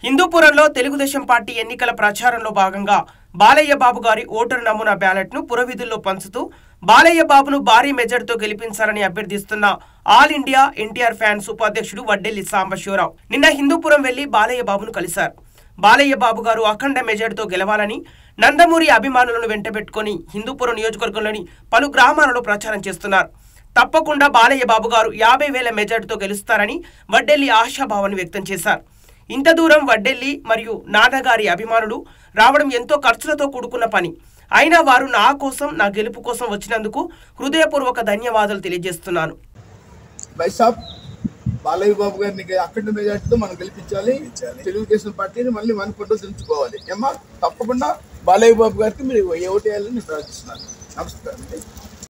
హిందూపురంలో Telugu Desam party ఎన్నికల ప్రచారంలో భాగంగా బాలయ్య బాబు గారి ఓటరు నమూనా బ్యాలెట్ను పురవీధుల్లో పంచుతూ బాలయ్య బాబును భారీ మెజార్టీతో గెలిపించాలని అభ్యర్థిస్తున్న ఆల్ ఇండియా ఎన్టీఆర్ ఫ్యాన్స్ ఉపాధ్యక్షుడు వడ్డెల్లి సాంబశివరావు నిన్న హిందూపురం వెళ్లి బాలయ్య బాబును కలిశారు బాలయ్య బాబు గారు అఖండ మెజార్టీతో గెలవాలని నందమూరి అభిమానులను వెంటబెట్టుకొని హిందూపురం నియోజకవర్గంలోని పలు గ్రామాలలో ప్రచారం చేస్తున్నారు తప్పకుండా బాలయ్య బాబు గారు యాభై వేల మెజార్టీతో గెలుస్తారని వడ్డెల్లి ఆశాభావాన్ని వ్యక్తం చేశారు ఇంత దూరం వడ్డెల్లి మరియు నాన్నగారి అభిమానులు రావడం ఎంతో ఖర్చులతో కూడుకున్న పని అయినా వారు నా కోసం నా గెలుపు కోసం వచ్చినందుకు హృదయపూర్వక ధన్యవాదాలు తెలియజేస్తున్నాను బైసాబ్ బాలయ్య బాబు గారిని అక్కడి మెజార్టీతో మనం గెలిపించాలి తెలుగుదేశం పార్టీని మళ్ళీ మన ఫోటో దించుకోవాలి ఏమా తప్పకుండా బాలయ్య బాబు గారికి మీరు ఏ ఓటు వేయాలని నేను ప్రార్థిస్తున్నాను నమస్కారం అండి